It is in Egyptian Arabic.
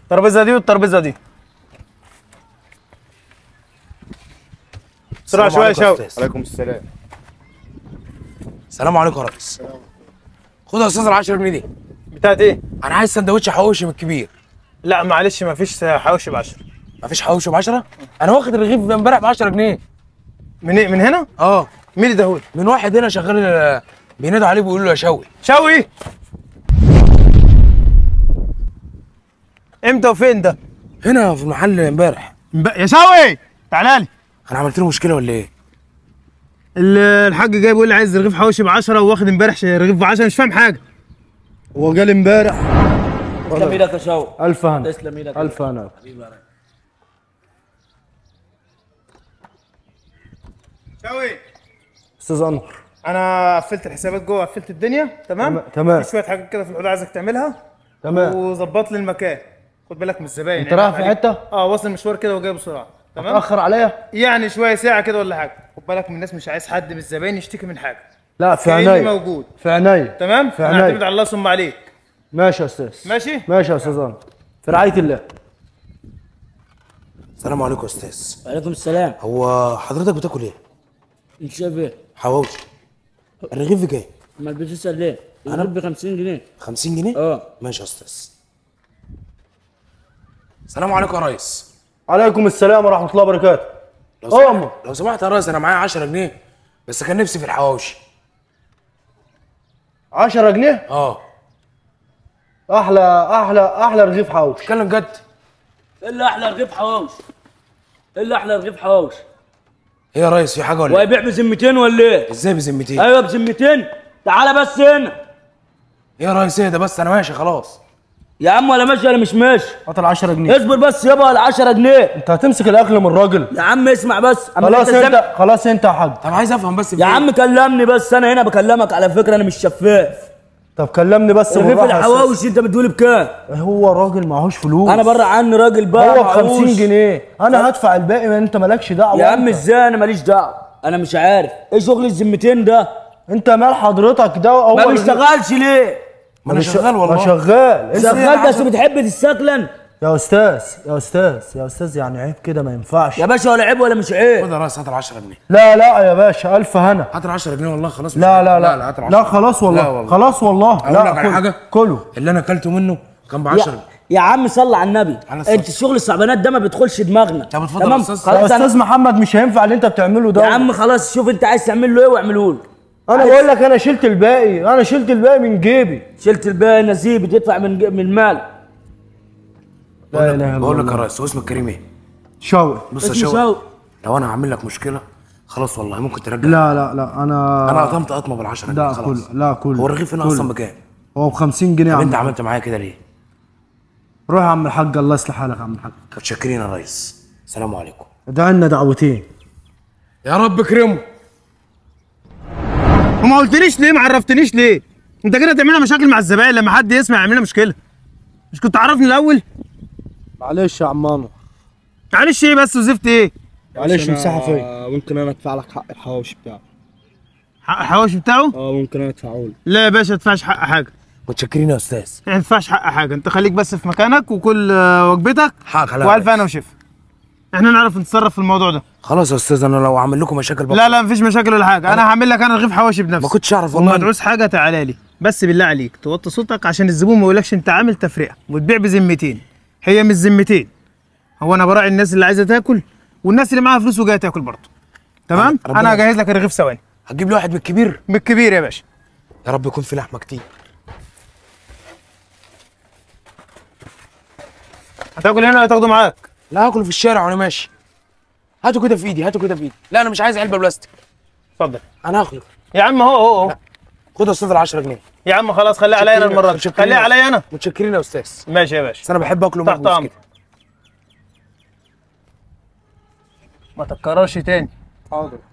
الترابيزه دي والترابيزه دي بسرعه السلام شويه يا عليكم يا شوقي أستاذ. عليكم السلام السلام عليكم يا ريس خد يا استاذ ال 10 جنيه دي بتاعت ايه انا عايز سندوتش حواوشي من الكبير لا معلش ما فيش حواوشي ب 10 مفيش حواوشي ب 10 انا واخد الرغيف من امبارح ب 10 جنيه من إيه؟ من هنا اه مين اللي دهولي من واحد هنا شغال آه، بينادوا عليه بيقولوا له يا شوقي شوقي امتى وفين ده هنا في المحل امبارح امب- يا شوقي تعالى لي انا عملت له مشكله ولا ايه ال- الحاج جاي بيقول لي عايز رغيف حواوشي ب 10 وواخد امبارح ش- رغيف ب 10 مش فاهم حاجه هو جالي امبارح تسلم ايدك يا شوق الف هنا تسلم ايدك الف هنا شوقي استاذ انور انا قفلت الحسابات جوه قفلت الدنيا تمام تمام- تمام. في شويه حاجات كده في الحوض عايزك تعملها تمام وظبط لي المكان خد بالك من الزباين انت يعني رايح في عليك. حته اه واصل مشوار كده وجاي بسرعه تمام تاخر عليا يعني شويه ساعه كده ولا حاجه خد بالك من الناس مش عايز حد من الزباين يشتكي من حاجه لا في كأني عينيا موجود في عينيا تمام في انا عينيا. اعتمد على الله ثم عليك ماشي يا استاذ ماشي ماشي يا استاذ انور في رعايه الله السلام عليكم يا استاذ وعليكم السلام هو حضرتك بتاكل ايه انت شايف ايه؟ حواوشي الرغيف بكام امال بتسال ليه؟ انا ب 50 جنيه 50 جنيه اه ماشي يا استاذ السلام عليكم يا ريس عليكم السلام ورحمه الله وبركاته لو اه سمحت أمه. لو سمحت يا ريس انا معايا 10 جنيه بس كان نفسي في الحواوشي 10 جنيه اه احلى احلى احلى رغيف حواوشي اتكلم جد الا احلى رغيف حواوش الا احلى رغيف حواوش ايه يا ريس في حاجه ولا ايه وهيبيع بذمتين ولا ايه؟ ازاي بذمتي ايوه بذمتين تعالى بس هنا ايه يا ريس ايه ده بس انا ماشي خلاص يا عم ولا ماشي ولا مش ماشي هات ال 10 جنيه اصبر بس يابا ال 10 جنيه انت هتمسك الاكل من الراجل يا عم اسمع بس أما خلاص إزاي- انت خلاص انت يا حاج طب عايز افهم بس في يا إيه؟ عم كلمني بس انا هنا بكلمك على فكره انا مش شفاف طب كلمني بس رغيف بالراحه يا أستاذ. الحواوشي انت بتقول بكام؟ هو راجل معهوش فلوس انا بره عني راجل بقى هو ب 50 معهوش. جنيه انا هدفع الباقي ما انت مالكش دعوه يا عم انت. ازاي انا ماليش دعوه انا مش عارف ايه شغل الذمتين ده انت مال حضرتك ده هو ما الرغيف- بيشتغلش ليه ما انا مش- شغال ما والله شغال انت شغال بس بتحب تستكلن يا استاذ يا استاذ يا استاذ يعني عيب كده ما ينفعش يا باشا ولا عيب ولا مش عيب خد يا ريس هات ال 10 جنيه لا لا يا باشا الف هنا هات ال 10 جنيه والله خلاص مش لا لا لا لا هات ال لا 10 خلاص والله, لا والله. خلاص والله اقول لا لك على كل- حاجه كله اللي انا اكلته منه كان ب يا, 10 يا عم صل على النبي على الصلاة. انت الشغل الصعبانات ده ما بيدخلش دماغنا طب اتفضل يا تمام أستاذ. يا خلاص استاذ انا محمد مش هينفع اللي انت بتعمله ده يا عم خلاص شوف انت عايز تعمل له ايه واعمله له انا بقول لك انا شلت الباقي انا شلت الباقي من جيبي شلت الباقي نزيه بتدفع من ج- من المال لا اله الا بقول لك يا الله ريس هو اسمك كريم ايه شوقي بص يا اسمه شوقي شوقي. لو انا هعمل لك مشكله خلاص والله ممكن ترجع لا لا لا انا انا قطمت قطمه بال 10 جنيه لا خلاص كله لا كله هو الرغيف هنا كله. اصلا بكام هو ب 50 جنيه يا طب عم انت عملت معايا كده ليه روح يا عم الحاج الله يصلح حالك يا عم الحاج متشكرين يا ريس السلام عليكم ادعي لنا دعوتين يا رب كرمه وما قلتليش ليه ما عرفتنيش ليه انت كده تعملنا مشاكل مع الزباين لما حد يسمع يعمل لنا مشكله مش كنت تعرفني الاول معلش يا عم انور معلش ايه بس وزفت ايه معلش مساحه فيا آه، ممكن انا ادفع لك حق الحواوشي بتاعه حق الحواوشي بتاعه اه ممكن انا ادفعه لك لا يا باشا ما تدفعش حق حاجه متشكرين يا استاذ ما تدفعش حق حاجه انت خليك بس في مكانك وكل آه، وجبتك حقك عليا والف يا انا ريس. وشفا احنا نعرف نتصرف في الموضوع ده خلاص يا استاذ انا لو عامل لكم مشاكل بقى لا لا مفيش مشاكل ولا حاجه انا هعمل لك انا رغيف حواشي بنفسي ما كنتش اعرف وما والله تعوز حاجه تعالى لي بس بالله عليك توطي صوتك عشان الزبون ما يقولكش انت عامل تفرقه وتبيع بذمتين هي مش ذمتين هو انا براعي الناس اللي عايزه تاكل والناس اللي معاها فلوس وجايه تاكل برضه تمام ربنا انا هجهز لك الرغيف ثواني هتجيب لي واحد من الكبير بالكبير يا باشا يا رب يكون في لحمه كتير هتاكل هنا ولا تاخده معاك لا هاكله في الشارع وانا ماشي هاتوا كده في ايدي هاتوا كده في ايدي لا انا مش عايز علبه بلاستيك اتفضل انا هاخده يا عم هو هو هو خد يا استاذ ال 10 جنيه يا عم خلاص خليها عليا انا المره دي متشكرين خليها يا عليا انا متشكرين يا استاذ ماشي يا باشا بس انا بحب اكله تحت مخبوز امرك كده ما تتكررش تاني حاضر